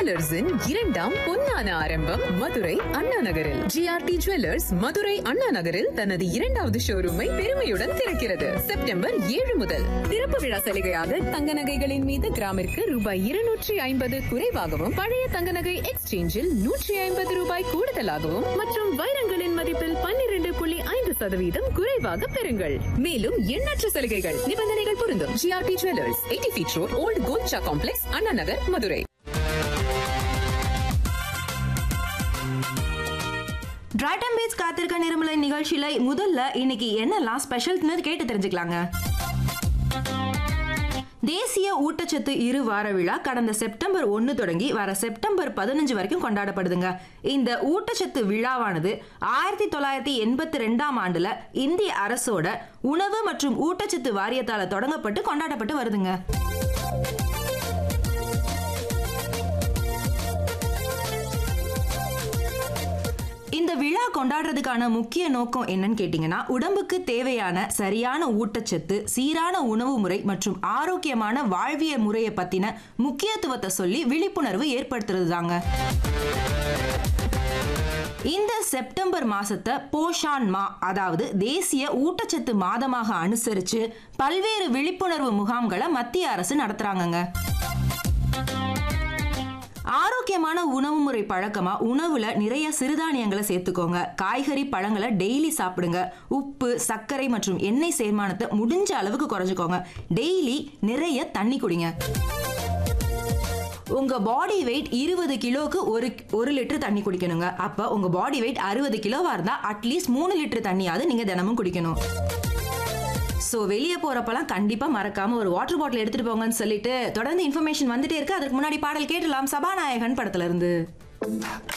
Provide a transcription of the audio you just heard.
ஜுவல்லர்ஸின் இரண்டாம் பொன்னான ஆரம்பம் மதுரை அண்ணா நகரில் ஜிஆர்டி ஜுவல்லர்ஸ் மதுரை அண்ணா நகரில் தனது இரண்டாவது ஷோரூமை பெருமையுடன் திறக்கிறது செப்டம்பர் ஏழு முதல் திறப்பு விழா சலுகையாக தங்க நகைகளின் மீது கிராமிற்கு ரூபாய் இருநூற்றி ஐம்பது குறைவாகவும் பழைய தங்க நகை எக்ஸ்சேஞ்சில் நூற்றி ஐம்பது ரூபாய் கூடுதலாகவும் மற்றும் வைரங்களின் மதிப்பில் பன்னிரண்டு புள்ளி ஐந்து சதவீதம் குறைவாக பெறுங்கள் மேலும் எண்ணற்ற சலுகைகள் நிபந்தனைகள் பொருந்தும் GRT jewellers eighty feet road old Kolcha complex Anna Nagar Madurai டிரைட்டன் பீச் காத்திருக்க நிர்மலை நிகழ்ச்சியில முதல்ல இன்னைக்கு என்னெல்லாம் ஸ்பெஷல்னு கேட்டு தெரிஞ்சுக்கலாங்க தேசிய ஊட்டச்சத்து இரு வார விழா கடந்த செப்டம்பர் ஒன்று தொடங்கி வர செப்டம்பர் பதினஞ்சு வரைக்கும் கொண்டாடப்படுதுங்க இந்த ஊட்டச்சத்து விழாவானது ஆயிரத்தி தொள்ளாயிரத்தி எண்பத்தி ரெண்டாம் ஆண்டுல இந்திய அரசோட உணவு மற்றும் ஊட்டச்சத்து வாரியத்தால தொடங்கப்பட்டு கொண்டாடப்பட்டு வருதுங்க இந்த விழா கொண்டாடுறதுக்கான முக்கிய நோக்கம் என்னன்னு கேட்டிங்கன்னா உடம்புக்கு தேவையான சரியான ஊட்டச்சத்து சீரான உணவு முறை மற்றும் ஆரோக்கியமான வாழ்வியல் முறையை பத்தின முக்கியத்துவத்தை சொல்லி விழிப்புணர்வு ஏற்படுத்துறது தாங்க இந்த செப்டம்பர் மாசத்தை போஷான் மா அதாவது தேசிய ஊட்டச்சத்து மாதமாக அனுசரிச்சு பல்வேறு விழிப்புணர்வு முகாம்களை மத்திய அரசு நடத்துறாங்கங்க ஆரோக்கியமான உணவு முறை பழக்கமா உணவுல நிறைய சிறுதானியங்களை சேர்த்துக்கோங்க காய்கறி பழங்களை டெய்லி சாப்பிடுங்க உப்பு சர்க்கரை மற்றும் எண்ணெய் சேர்மானத்தை முடிஞ்ச அளவுக்கு குறைஞ்சுக்கோங்க டெய்லி நிறைய தண்ணி குடிங்க உங்க பாடி வெயிட் இருபது கிலோக்கு ஒரு ஒரு லிட்டர் தண்ணி குடிக்கணுங்க அப்ப உங்க பாடி வெயிட் அறுபது கிலோவா இருந்தா அட்லீஸ்ட் மூணு லிட்டர் தண்ணியாவது நீங்க தினமும் குடிக்கணும் ஸோ வெளியே போறப்பெல்லாம் கண்டிப்பா மறக்காம ஒரு வாட்டர் பாட்டில் எடுத்துட்டு போங்கன்னு சொல்லிட்டு தொடர்ந்து இன்ஃபர்மேஷன் வந்துட்டே இருக்கு அதுக்கு முன்னாடி பாடல் கேட்டலாம் சபாநாயகன் படத்துல இருந்து